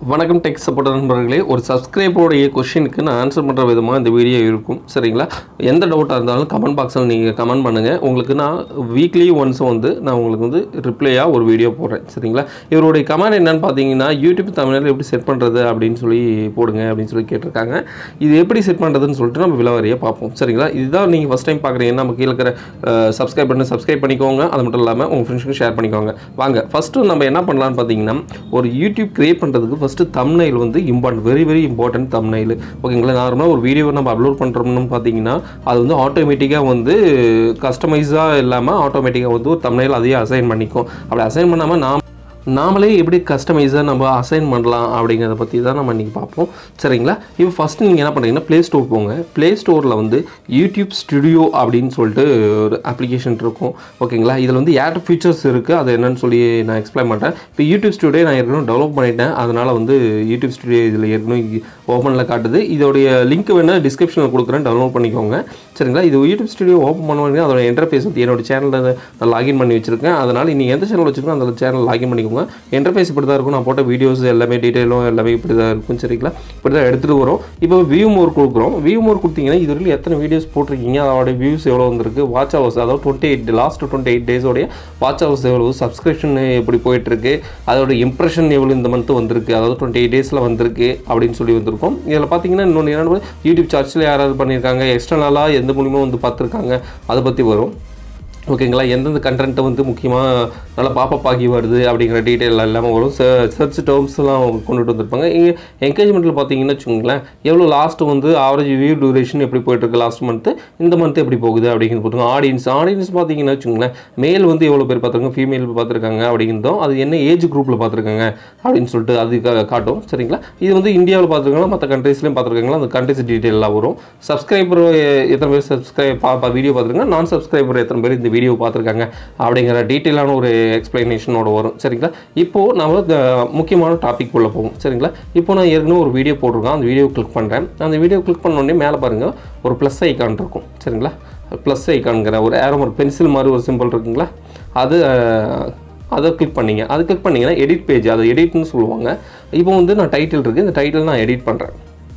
வணக்கம் tech support நண்பர்களே ஒரு சப்ஸ்கிரைபருடைய கொஷினுக்கு நான் ஆன்சர் பண்ணுற விதமாக இந்த வீடியோ இருக்கும் சரிங்களா எந்த டவுட்டாக இருந்தாலும் கமெண்ட் பாக்ஸில் நீங்கள் கமெண்ட் பண்ணுங்கள் உங்களுக்கு நான் வீக்லி ஒன்ஸ் வந்து நான் உங்களுக்கு வந்து ரிப்ளையாக ஒரு வீடியோ போடுறேன் சரிங்களா இவருடைய கமெண்ட் என்னன்னு பார்த்தீங்கன்னா யூடியூப் தமிழில் எப்படி செட் பண்ணுறது அப்படின்னு சொல்லி போடுங்க அப்படின்னு சொல்லி கேட்டிருக்காங்க இது எப்படி செட் பண்ணுறதுன்னு சொல்லிட்டு நம்ம விலவரியாக பார்ப்போம் சரிங்களா இதுதான் நீங்கள் ஃபஸ்ட் டைம் பார்க்குறீங்கன்னா நம்ம கீழே இருக்கிற சப்ஸ்கிரைப் பண்ணி சப்ஸ்கிரைப் பண்ணிக்கோங்க அது மட்டும் இல்லாமல் உங்கள் ஃப்ரெண்ட்ஸுக்கும் ஷேர் பண்ணிக்கோங்க வாங்க ஃபஸ்ட்டு நம்ம என்ன பண்ணலாம்னு பார்த்தீங்கன்னா ஒரு யூடியூப் கிரியேட் பண்ணுறதுக்கு ஃபஸ்ட்டு தம்னைல் வந்து important very very important thumbnail ஓகேங்களா நார்மலாக ஒரு வீடியோ நம்ம அப்லோட் பண்ணுறோம்னு பார்த்தீங்கன்னா அது வந்து ஆட்டோமேட்டிக்காக வந்து கஸ்டமைஸாக இல்லாமல் ஆட்டோமேட்டிக்காக வந்து ஒரு தம்னைல் அதையே அசைன் பண்ணிக்கும் அப்படி அசைன் பண்ணாமல் நாம் நாமளே எப்படி கஸ்டமைஸாக நம்ம அசைன் பண்ணலாம் அப்படிங்கிறத பற்றி தான் நம்ம இன்றைக்கி பார்ப்போம் சரிங்களா இப்போ ஃபஸ்ட்டு நீங்கள் என்ன பண்ணுறீங்கன்னா ப்ளே ஸ்டோர் போங்க ப்ளே ஸ்டோரில் வந்து யூடியூப் ஸ்டுடியோ அப்படின்னு சொல்லிட்டு ஒரு அப்ளிகேஷன் இருக்கும் ஓகேங்களா இதில் வந்து ஏட் ஃபீச்சர்ஸ் இருக்குது அது என்னன்னு சொல்லி நான் எக்ஸ்பிளைன் பண்ணுறேன் இப்போ யூடியூப் ஸ்டுடியோ நான் ஏற்கனவே டெவலப் பண்ணிட்டேன் அதனால் வந்து யூடியூப் ஸ்டுடியோ இதில் ஏற்கனவே ஓப்பனில் காட்டுது இதோடைய லிங்க் வேணால் டிஸ்கிரிப்ஷனில் கொடுக்குறேன் டவுன்லோட் பண்ணிக்கோங்க சரிங்களா இது யூடியூப் ஸ்டுடியோ ஓப்பன் பண்ணுவாங்க அதோட இன்டர்ஃபேஸ் வந்து என்னோட சேனலில் நான் லாகின் பண்ணி வச்சிருக்கேன் அதனால் நீங்கள் எந்த சேனல் வச்சுருக்கோம் அந்த சேனல் லாகின் பண்ணிக்கோங்க இன்டர்ஃபேஸ் இப்படி தான் இருக்கும் நான் போட்ட வீடியோஸ் எல்லாமே டீட்டெயிலும் எல்லாமே இப்படி தான் இருக்கும் சரிங்களா இப்படி தான் எடுத்துகிட்டு வரோம் இப்போ வியூ மோர் கொடுக்குறோம் வியூ மோர் கொடுத்தீங்கன்னா இது வரைக்கும் எத்தனை வீடியோஸ் போட்டிருக்கீங்க அதோட வியூஸ் எவ்வளோ வந்திருக்கு வாட்ச் ஹவர்ஸ் அதாவது twenty eight last twenty eight டேஸோடைய வாட்ச் ஹவர்ஸ் எவ்வளோ சப்ஸ்கிரிப்ஷன் எப்படி போயிட்டுருக்கு அதோட இம்ப்ரெஷன் எவ்வளோ இந்த மந்த் வந்திருக்கு அதாவது டுவெண்ட்டி எயிட் டேஸில் வந்திருக்கு அப்படின்னு சொல்லி வந்திருக்கும் இதில் பார்த்தீங்கன்னா இன்னொன்று என்ன யூடியூப் சார்ட்ஸில் யாராவது பண்ணியிருக்காங்க எக்ஸ்டர்னலாக எந்த மூலியமாக வந்து பார்த்துருக்காங்க அதை பற்றி வரும் ஓகேங்களா எந்தெந்த கண்டென்ட்டை வந்து முக்கியமாக நல்லா பாப்பப் ஆகி வருது அப்படிங்கிற டீட்டெயில் எல்லாமே வரும் சர்ச் டேர்ம்ஸ்லாம் கொண்டுட்டு வந்திருப்பாங்க இங்கே என்கேஜ்மெண்ட்டில் பார்த்தீங்கன்னா வச்சுக்கோங்களேன் எவ்வளோ லாஸ்ட் வந்து ஆவரேஜ் வியூ டியூரேஷன் எப்படி போயிட்டுருக்கு லாஸ்ட் மந்த்து இந்த மந்த் எப்படி போகுது அப்படிங்கிறது போட்டுருங்க ஆடியன்ஸ் ஆடியன்ஸ் பார்த்தீங்கன்னா வச்சுக்கோங்களேன் மேல் வந்து எவ்வளோ பேர் பார்த்துருக்காங்க ஃபீமேல் பார்த்துருக்காங்க அப்படிங்கிறதும் அது என்ன ஏஜ் குரூப்பில் பார்த்துருக்காங்க அப்படின்னு சொல்லிட்டு அது கா- காட்டும் சரிங்களா இது வந்து இந்தியாவில் பார்த்துருக்காங்களா மற்ற கண்ட்ரீஸ்லையும் பார்த்துருக்காங்களா அந்த கண்ட்ரிஸ் டீட்டெயிலாக வரும் சப்ஸ்கிரைபர் எத்தனை பேர் சப்ஸ்கிரைப் பா வீடியோ பார்த்துருக்காங்க நான் சப்ஸ்கிரைபர் எத்தனை பேர் இந்த வீடியோ பார்த்துருக்காங்க அப்படிங்கிற டீட்டெயிலான ஒரு எக்ஸ்பிளனேஷனோட வரும் சரிங்களா இப்போது நம்ம இந்த முக்கியமான டாபிக் உள்ள போவோம் சரிங்களா இப்போ நான் ஏற்கனவே ஒரு வீடியோ போட்டிருக்கேன் அந்த வீடியோ கிளிக் பண்ணுறேன் அந்த வீடியோ கிளிக் பண்ண உடனே மேலே பாருங்கள் ஒரு ப்ளஸ் ஐக்கான் இருக்கும் சரிங்களா ப்ளஸ் ஐக்கான்ங்கிற ஒரு ஏரோ ஒரு பென்சில் மாதிரி ஒரு சிம்பிள் இருக்குங்களா அது அஹ், அதை கிளிக் பண்ணீங்க அது கிளிக் பண்ணீங்கன்னா எடிட் பேஜ் அது எடிட்னு சொல்லுவாங்க இப்போ வந்து நான் டைட்டில் இருக்குது இந்த டைட்டில் நான் எடிட் பண்ணுறேன்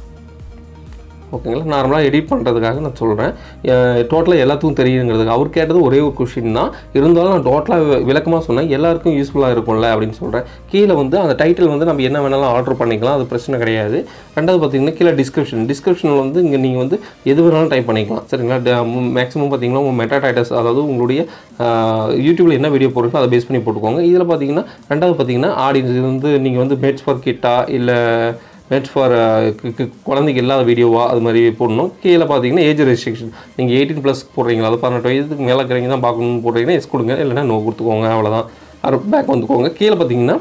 ஓகேங்களா நார்மலாக எடிட் பண்ணுறதுக்காக நான் சொல்கிறேன் டோட்டலாக எல்லாத்துக்கும் தெரியுங்கிறதுக்கு அவர் கேட்டது ஒரே ஒரு கொஷின் தான் இருந்தாலும் நான் டோட்டலாக விளக்கமாக சொன்னேன் எல்லாருக்கும் யூஸ்ஃபுல்லாக இருக்கும்ல அப்படின்னு சொல்கிறேன் கீழே வந்து அந்த டைட்டில் வந்து நம்ம என்ன வேணாலும் ஆர்டர் பண்ணிக்கலாம் அது பிரச்சனை கிடையாது ரெண்டாவது பார்த்தீங்கன்னா கீழே டிஸ்கிரிப்ஷன் டிஸ்கிரிப்ஷனில் வந்து இங்கே நீங்கள் வந்து எது வேணாலும் டைப் பண்ணிக்கலாம் சரிங்களா மேக்ஸிமம் பார்த்தீங்கன்னா உங்கள் மெட்டா டைட்டஸ் அதாவது உங்களுடைய யூடியூப்பில் என்ன வீடியோ போடுறீங்களோ அதை பேஸ் பண்ணி போட்டுக்கோங்க இதில் பார்த்தீங்கன்னா ரெண்டாவது பார்த்தீங்கன்னா ஆடியன்ஸ் இது வந்து நீங்கள் வந்து மேட்ச் ஃபார் கிட்டா இல்லை மேட்ச் ஃபார் குழந்தைக்கு இல்லாத வீடியோவா அது மாதிரி போடணும் கீழே பார்த்தீங்கன்னா ஏஜ் ரெஸ்ட்ரிக்ஷன் நீங்கள் எயிட்டீன் ப்ளஸ் போடுறீங்களா அது பதினெட்டு வயதுக்கு மேலே இருக்கிறவங்க தான் பார்க்கணும்னு போடுறீங்கன்னா எஸ் கொடுங்க இல்லைன்னா நோ கொடுத்துக்கோங்க அவ்வளோதான் அது பேக் வந்துக்கோங்க கீழே பார்த்தீங்கன்னா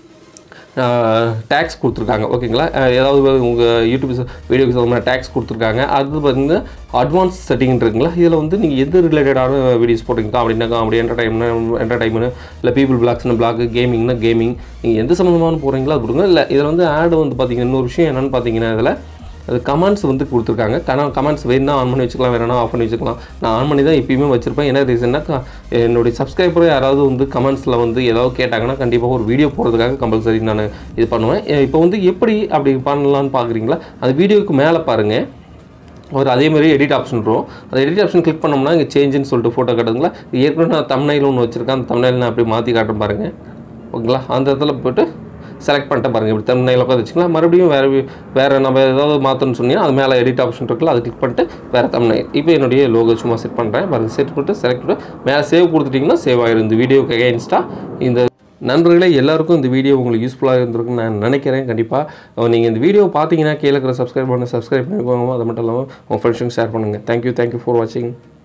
டேக்ஸ் கொடுத்துருக்காங்க ஓகேங்களா அஹ் ஏதாவது உங்கள் யூடியூப் வீடியோக்கு சம்மந்தமான டேக்ஸ் கொடுத்துருக்காங்க அது பார்த்தீங்கன்னா அட்வான்ஸ் செட்டிங் இருக்குங்களா இதில் வந்து நீங்கள் எது ரிலேட்டடான வீடியோஸ் போடுறீங்க காமெடினா காமெடி என்டர்டைன்மெண்ட் என்டர்டைன்மெண்ட் இல்லை பீப்புள் பிளாக்ஸ்னு பிளாக் கேமிங்னா கேமிங் நீங்கள் எந்த சம்மந்தமான போடுறீங்களோ அது கொடுங்க இல்லை இதில் வந்து ஆடு வந்து பார்த்தீங்கன்னா இன்னொரு விஷயம் என்னென்னு பார்த்தீங்கன்னா இதில் அது கமெண்ட்ஸ் வந்து கொடுத்துருக்காங்க கன கமெண்ட்ஸ் வேணும்னா ஆன் பண்ணி வச்சுக்கலாம் வேணும்னா ஆஃப் பண்ணி வச்சுக்கலாம் நான் ஆன் பண்ணி தான் எப்பயுமே வச்சிருப்பேன் என்ன ரீசன்னா என்னுடைய சப்ஸ்கிரைபர் யாராவது வந்து கமெண்ட்ஸில் வந்து ஏதாவது கேட்டாங்கன்னா கண்டிப்பாக ஒரு வீடியோ போடுறதுக்காக கம்பல்சரி நான் இது பண்ணுவேன் அஹ் இப்போ வந்து எப்படி அப்படி பண்ணலான்னு பார்க்குறீங்களா அந்த வீடியோவுக்கு மேலே பாருங்கள் ஒரு அதே மாதிரி எடிட் ஆப்ஷன் வரும் அந்த எடிட் ஆப்ஷன் கிளிக் பண்ணோம்னா இங்கே சேஞ்சுன்னு சொல்லிட்டு ஃபோட்டோ காட்டுதுங்களா ஏற்கனவே நான் தமிழ்நாயில் ஒன்று வச்சுருக்கேன் அந்த தமிழ்நாயில் நான் அப்படி மாற்றி காட்டுறேன் பாருங்கள் ஓகேங்களா அந்த இடத்துல போய்ட்டு செலக்ட் பண்ணிட்டு பாருங்கள் இப்படி தமிழ்நாயில் உட்காந்து வச்சுக்கலாம் மறுபடியும் வேறு வேறு நம்ம ஏதாவது மாற்றணும்னு சொன்னீங்கன்னா அது மேலே எடிட் ஆப்ஷன் இருக்குல்ல அது கிளிக் பண்ணிட்டு வேறு தமிழ்நாயில் இப்போ என்னுடைய லோகோ சும்மா செட் பண்ணுறேன் பாருங்கள் செட் பண்ணிட்டு செலக்ட் பண்ணிட்டு மேலே சேவ் கொடுத்துட்டிங்கன்னா சேவ் ஆயிரும் இந்த வீடியோக்கு அகைன்ஸ்டாக இந்த நண்பர்களே எல்லாருக்கும் இந்த வீடியோ உங்களுக்கு யூஸ்ஃபுல்லாக இருந்திருக்குன்னு நான் நினைக்கிறேன் கண்டிப்பாக நீங்கள் இந்த வீடியோ பார்த்தீங்கன்னா கீழே இருக்கிற சப்ஸ்கிரைப் பண்ண சப்ஸ்கிரைப் பண்ணிக்கோங்க அது மட்டும் இல்லாமல் உங்கள் ஃப்ரெண்ட்ஸுக்கு ஷேர் பண்ணுங்கள் தேங்க்யூ தேங்க்யூ ஃபார் வாட்சிங்